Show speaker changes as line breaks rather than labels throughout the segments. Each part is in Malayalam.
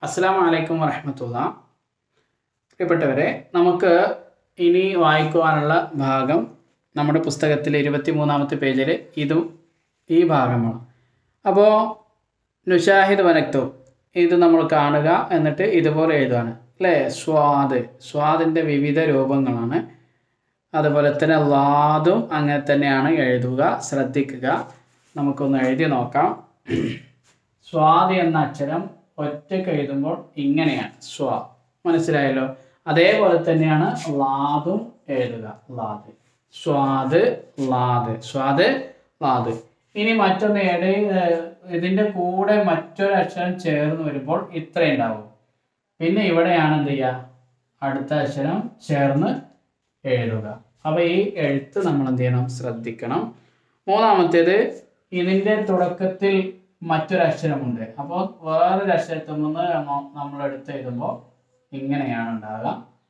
അസ്സാം വലൈക്കും വറഹമത്തുള്ള പ്രിയപ്പെട്ടവരെ നമുക്ക് ഇനി വായിക്കുവാനുള്ള ഭാഗം നമ്മുടെ പുസ്തകത്തിലെ ഇരുപത്തി മൂന്നാമത്തെ പേജിൽ ഇതും ഈ ഭാഗമാണ് അപ്പോൾ നുഷാഹിദ് വനക്തു ഇത് നമ്മൾ കാണുക എന്നിട്ട് ഇതുപോലെ എഴുതുകയാണ് അല്ലേ സ്വാദ് സ്വാദിൻ്റെ വിവിധ രൂപങ്ങളാണ് അതുപോലെ തന്നെ ലാദും അങ്ങനെ തന്നെയാണ് എഴുതുക ശ്രദ്ധിക്കുക നമുക്കൊന്ന് എഴുതി നോക്കാം സ്വാദ് എന്ന അക്ഷരം ഒറ്റയ്ക്ക് എഴുതുമ്പോൾ ഇങ്ങനെയാണ് സ്വാ മനസ്സിലായല്ലോ അതേപോലെ തന്നെയാണ് ലാദും എഴുതുക ലാദ് സ്വാദ് ലാദ് സ്വാദ് ലാദ് ഇനി മറ്റൊന്ന് ഇടയിൽ ഇതിൻ്റെ കൂടെ മറ്റൊരു അക്ഷരം ചേർന്ന് വരുമ്പോൾ ഇത്ര ഉണ്ടാവും പിന്നെ ഇവിടെയാണ് എന്ത് ചെയ്യുക അടുത്ത അക്ഷരം ചേർന്ന് എഴുതുക അപ്പോൾ ഈ എഴുത്ത് നമ്മൾ എന്ത് ചെയ്യണം ശ്രദ്ധിക്കണം മൂന്നാമത്തേത് ഇതിൻ്റെ തുടക്കത്തിൽ മറ്റൊരു അക്ഷരമുണ്ട് അപ്പോൾ വേറൊരു അക്ഷരത്തിൽ നിന്ന് നമ്മ- നമ്മൾ എടുത്ത് എഴുതുമ്പോൾ ഇങ്ങനെയാണ് ഉണ്ടാകുക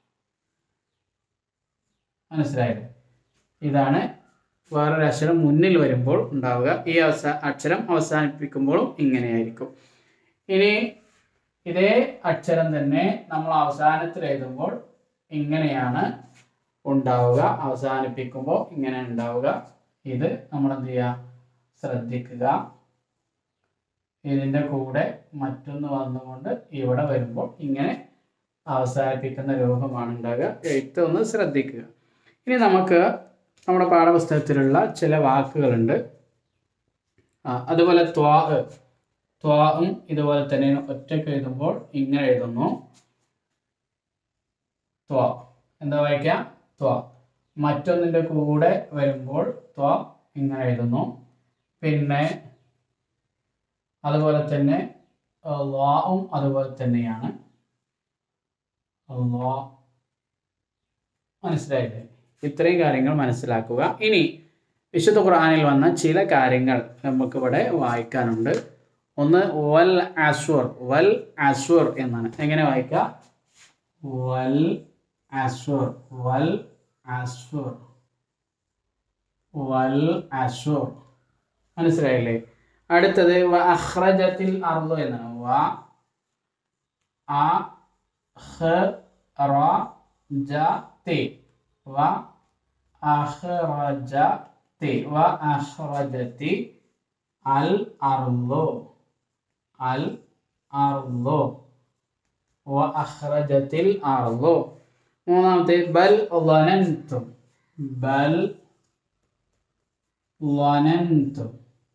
മനസ്സിലായില്ലേ ഇതാണ് വേറൊരു അക്ഷരം മുന്നിൽ വരുമ്പോൾ ഉണ്ടാവുക ഈ അവസാ അക്ഷരം അവസാനിപ്പിക്കുമ്പോഴും ഇങ്ങനെയായിരിക്കും ഇനി ഇതേ അക്ഷരം തന്നെ നമ്മൾ അവസാനത്തിൽ എഴുതുമ്പോൾ ഇങ്ങനെയാണ് ഉണ്ടാവുക അവസാനിപ്പിക്കുമ്പോൾ ഇങ്ങനെ ഉണ്ടാവുക ഇത് നമ്മൾ എന്ത് ചെയ്യുക ശ്രദ്ധിക്കുക ഇതിൻ്റെ കൂടെ മറ്റൊന്ന് വന്നുകൊണ്ട് ഇവിടെ വരുമ്പോൾ ഇങ്ങനെ അവസാനിപ്പിക്കുന്ന രൂപമാണ് ഉണ്ടാകുക എഴുത്ത് ഒന്ന് ശ്രദ്ധിക്കുക ഇനി നമുക്ക് നമ്മുടെ പാഠപുസ്തകത്തിലുള്ള ചില വാക്കുകളുണ്ട് ആ, അതുപോലെ ത്വാ ത്വാവും ഇതുപോലെ തന്നെ ഒറ്റയ്ക്ക് എഴുതുമ്പോൾ ഇങ്ങനെ എഴുതുന്നു ത്വ എന്താ വായിക്കാം ത്വ മറ്റൊന്നിൻ്റെ കൂടെ വരുമ്പോൾ ത്വ ഇങ്ങനെ എഴുതുന്നു പിന്നെ അതുപോലെ തന്നെ ലാവും അതുപോലെ തന്നെയാണ് ലാ മനസ്സിലായില്ലേ ഇത്രയും കാര്യങ്ങൾ മനസ്സിലാക്കുക ഇനി വിശുദ്ധ ഖുർആനിൽ വന്ന ചില കാര്യങ്ങൾ നമുക്കിവിടെ വായിക്കാനുണ്ട് ഒന്ന് വൽ അസ്വർ വൽ അസ്വർ എന്നാണ് എങ്ങനെ വായിക്കാം വൽ അസ്വർ വൽ അസ്വർ വൽ അസ്വർ മനസ്സിലായില്ലേ അടുത്തത് വ അഖ്റജത്തിൽ അർദു എന്നാണ് വ അ ഖ റ ജ തി വ അഖ്റജതി വ അഖ്റജതി അൽ അർദു അൽ അർദു വ അഖ്റജത്തിൽ അർദു മൂന്നാമത്തെ ബൽ ളനൻതും ബൽ ളനൻതും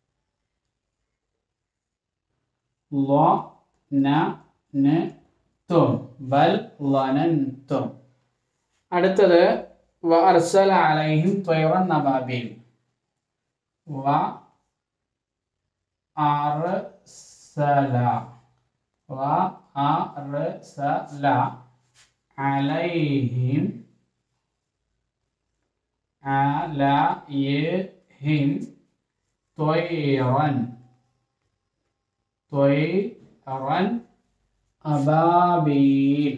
ളനൻതും ബൽ ളനൻതും അടുത്തത് വ അർസല അലൈഹിം ത്വയ്റൻ നബാബീൽ വ അർസല വ അർസല അലൈഹിം അലയിഹിം ത്വയ്റൻ ത്വയ്റൻ അബാബീൽ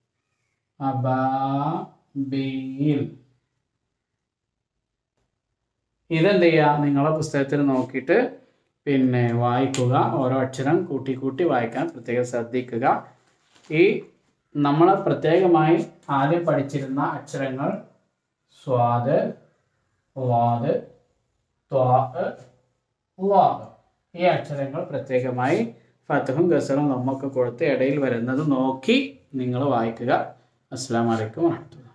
അബാബീൽ ഇതെന്ത് ചെയ്യുക നിങ്ങളെ പുസ്തകത്തിൽ നോക്കിയിട്ട് പിന്നെ വായിക്കുക ഓരോ അക്ഷരം കൂട്ടി കൂട്ടി വായിക്കാൻ പ്രത്യേകം ശ്രദ്ധിക്കുക ഈ നമ്മൾ പ്രത്യേകമായി ആദ്യം പഠിച്ചിരുന്ന അക്ഷരങ്ങൾ സ്വാദ് വാദ് ത്വാദ് ലാദ് ഈ അക്ഷരങ്ങൾ പ്രത്യേകമായി ഫത്തഹും ഗസറും നമുക്ക് കൊടുത്ത് ഇടയിൽ വരുന്നത് നോക്കി നിങ്ങൾ വായിക്കുക അസ്സാം വലൈക്കും വാഹമത്തുള്ള